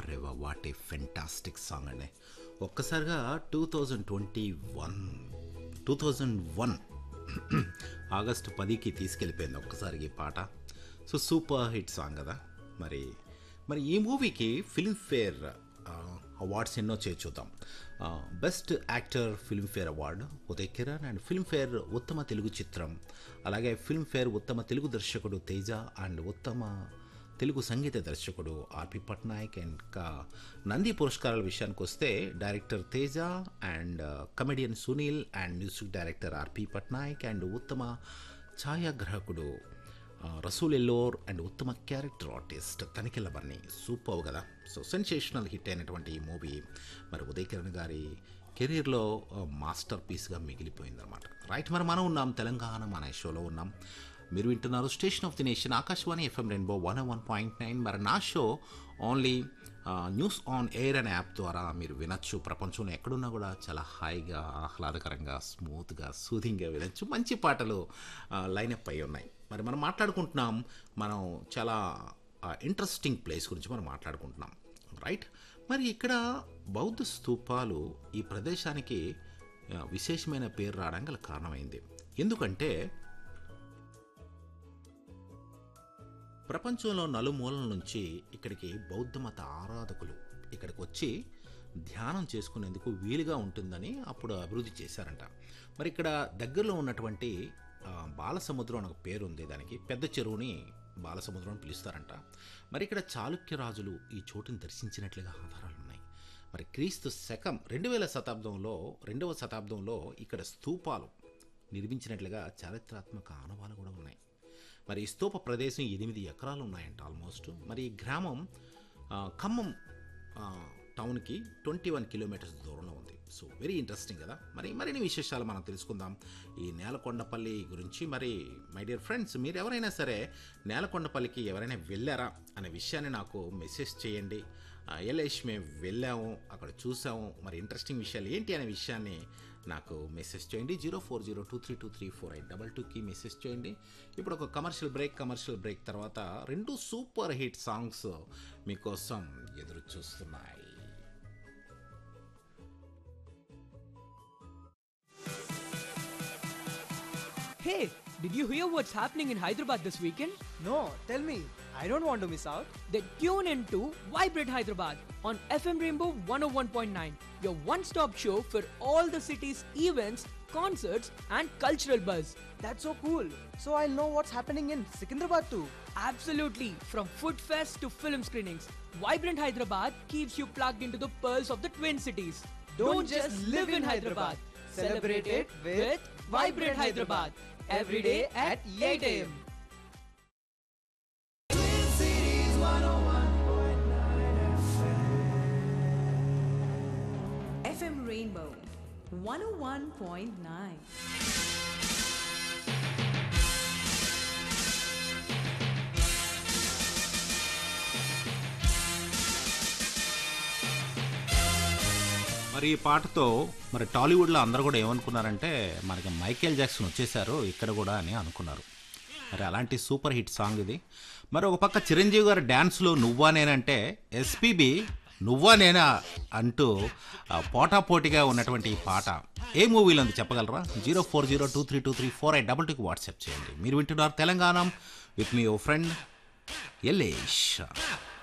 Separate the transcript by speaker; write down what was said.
Speaker 1: అరేవా what a fantastic song అండి ఒక్కసారిగా two thousand twenty one two thousand one August పదికి తీసుకెళ్ళిపోయింది ఒక్కసారికి ఈ పాట సో సూపర్ హిట్ సాంగ్ కదా మరి మరి ఈ మూవీకి ఫిల్మ్ఫేర్ అవార్డ్స్ ఎన్నో చేసి చూద్దాం best actor Filmfare award Uday Kiran and Filmfare ఉత్తమ తెలుగు చిత్రం అలాగే ఫిల్మ్ఫేర్ ఉత్తమ తెలుగు దర్శకుడు తేజ అండ్ ఉత్తమ తెలుగు సంగీత దర్శకుడు ఆర్పి పట్నాయక్ అండ్ ఇంకా నంది పురస్కారాల విషయానికి వస్తే director Teja and comedian Sunil and music director RP Patnaik and ఉత్తమ ఛాయాగ్రాహకుడు ఆ, రసూల్ ఎల్లోర్ అండ్ ఉత్తమ character artist Tanikella Bharani super కదా సో సెన్సేషనల్ హిట్ అయినటువంటి ఈ మూవీ మరి ఉదయ్ కిరణ్ గారి కెరీర్లో మాస్టర్ పీస్గా మిగిలిపోయిందన్నమాట రైట్ మరి మనం ఉన్నాం తెలంగాణ మన షోలో ఉన్నాం మీరు వింటున్నారు station of the nation Akashvani FM rainbow one one point nine మరి నా show only news on air అనే యాప్ ద్వారా మీరు వినొచ్చు ప్రపంచంలో ఎక్కడున్నా కూడా చాలా హాయిగా ఆహ్లాదకరంగా స్మూత్గా సూదింగ్గా వినొచ్చు మంచి పాటలు లైనప్ అయి ఉన్నాయి మరి మనం మాట్లాడుకుంటున్నాం మనం చాలా ఇంట్రెస్టింగ్ ప్లేస్ గురించి మనం మాట్లాడుకుంటున్నాం రైట్ మరి ఇక్కడ బౌద్ధ స్తూపాలు ఈ ప్రదేశానికి ఆ, విశేషమైన పేరు రావడానికి గల కారణమైంది ఎందుకంటే ప్రపంచంలో నలుమూలల నుంచి ఇక్కడికి బౌద్ధ మత ఆరాధకులు ఇక్కడికి వచ్చి ధ్యానం చేసుకునేందుకు వీలుగా ఉంటుందని అప్పుడు అభివృద్ధి చేశారంట మరి ఇక్కడ దగ్గరలో ఉన్నటువంటి ఆ, బాలసముద్రం అని ఒక పేరు ఉంది దానికి పెద్ద చెరువుని బాలసముద్రం అని పిలుస్తారంట మరి ఇక్కడ చాళుక్య రాజులు ఈ చోటుని దర్శించినట్లుగా ఆధారాలు ఉన్నాయి మరి క్రీస్తు శకం రెండు వేల శతాబ్దంలో రెండవ శతాబ్దంలో ఇక్కడ స్తూపాలు నిర్మించినట్లుగా చారిత్రాత్మక ఆనవాలు కూడా ఉన్నాయి మరి ఈ స్తూప ప్రదేశం ఎనిమిది ఎకరాలు ఉన్నాయంట ఆల్మోస్ట్ మరి ఈ గ్రామం ఆ, ఖమ్మం ఆ, టౌన్కి ట్వంటీ వన్ కిలోమీటర్స్ దూరంలో ఉంది సో వెరీ ఇంట్రెస్టింగ్ కదా మరి మరిన్ని విశేషాలు మనం తెలుసుకుందాం ఈ నేలకొండపల్లి గురించి మరి మై డియర్ ఫ్రెండ్స్ మీరు ఎవరైనా సరే నేలకొండపల్లికి ఎవరైనా వెళ్ళారా అనే విషయాన్ని నాకు మెసేజ్ చేయండి ఆ, ఎల్ఐష్ మేము వెళ్ళాము అక్కడ చూసాము మరి ఇంట్రెస్టింగ్ విషయాలు ఏంటి అనే విషయాన్ని నాకు మెసేజ్ చేయండి zero four zero two three two three four eight double టూకి మెసేజ్ చేయండి ఇప్పుడు ఒక కమర్షియల్ బ్రేక్ కమర్షియల్ బ్రేక్ తర్వాత రెండు సూపర్ హిట్ సాంగ్స్ మీకోసం ఎదురు చూస్తున్నాయి
Speaker 2: Hey, did you hear what's happening in Hyderabad this weekend?
Speaker 3: No, tell me. I don't want to miss out.
Speaker 2: Then tune in to Vibrate Hyderabad on FM Rainbow 101.9, your one stop show for all the city's events, concerts, and cultural buzz.
Speaker 3: That's so cool. So I'll know what's happening in Secunderabad too.
Speaker 2: Absolutely, from food fest to film screenings, Vibrant Hyderabad keeps you plugged into the pearls of the Twin Cities.
Speaker 3: Don't just live in Hyderabad. Celebrate it with Vibrant Hyderabad. Every day at 8 a.m.
Speaker 4: FM Rainbow 101.9.
Speaker 1: మరి ఈ పాటతో మరి టాలీవుడ్లో అందరూ కూడా ఏమనుకున్నారంటే మనకి Michael Jackson వచ్చేసారు ఇక్కడ కూడా అని అనుకున్నారు మరి అలాంటి సూపర్ హిట్ సాంగ్ ఇది మరి ఒక పక్క చిరంజీవి గారి డ్యాన్స్లో నువ్వా నేనంటే ఎస్పీబి నువ్వా నేనా అంటూ ఆ, పోటాపోటీగా ఉన్నటువంటి ఈ పాట ఏ మూవీలో ఉంది చెప్పగలరా zero four zero two three two three four eight double టూకి వాట్సాప్ చేయండి మీరు వింటున్నారు తెలంగాణ విత్ మీ ఓ ఫ్రెండ్ ఎల్లేష్